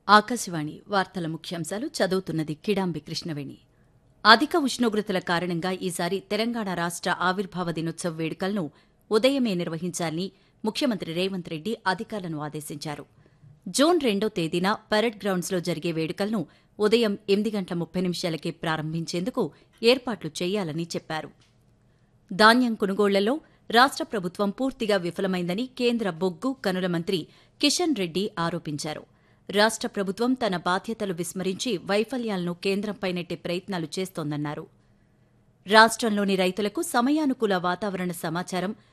ఆకాశవాణి వార్తల ముఖ్యాంశాలు చదువుతున్నది కిడాంబి కృష్ణవేణి అధిక ఉష్ణోగ్రతల కారణంగా ఈసారి తెలంగాణ రాష్ట ఆవిర్భావ దినోత్సవ వేడుకలను ఉదయమే నిర్వహించాలని ముఖ్యమంత్రి రేవంత్ రెడ్డి అధికారులను ఆదేశించారు జూన్ రెండో తేదీన పరేడ్ గ్రౌండ్స్లో జరిగే వేడుకలను ఉదయం ఎనిమిది గంటల ముప్పై నిమిషాలకే ప్రారంభించేందుకు ఏర్పాట్లు చేయాలని చెప్పారు ధాన్యం కొనుగోళ్లలో రాష్ట ప్రభుత్వం పూర్తిగా విఫలమైందని కేంద్ర బొగ్గు కనుల మంత్రి కిషన్ రెడ్డి ఆరోపించారు రాష్ట ప్రభుత్వం తన బాధ్యతలు విస్మరించి వైఫల్యాలను కేంద్రంపై నెట్టే ప్రయత్నాలు చేస్తోందన్నారు రాష్ట్రంలోని రైతులకు సమయానుకూల వాతావరణ సమాచారం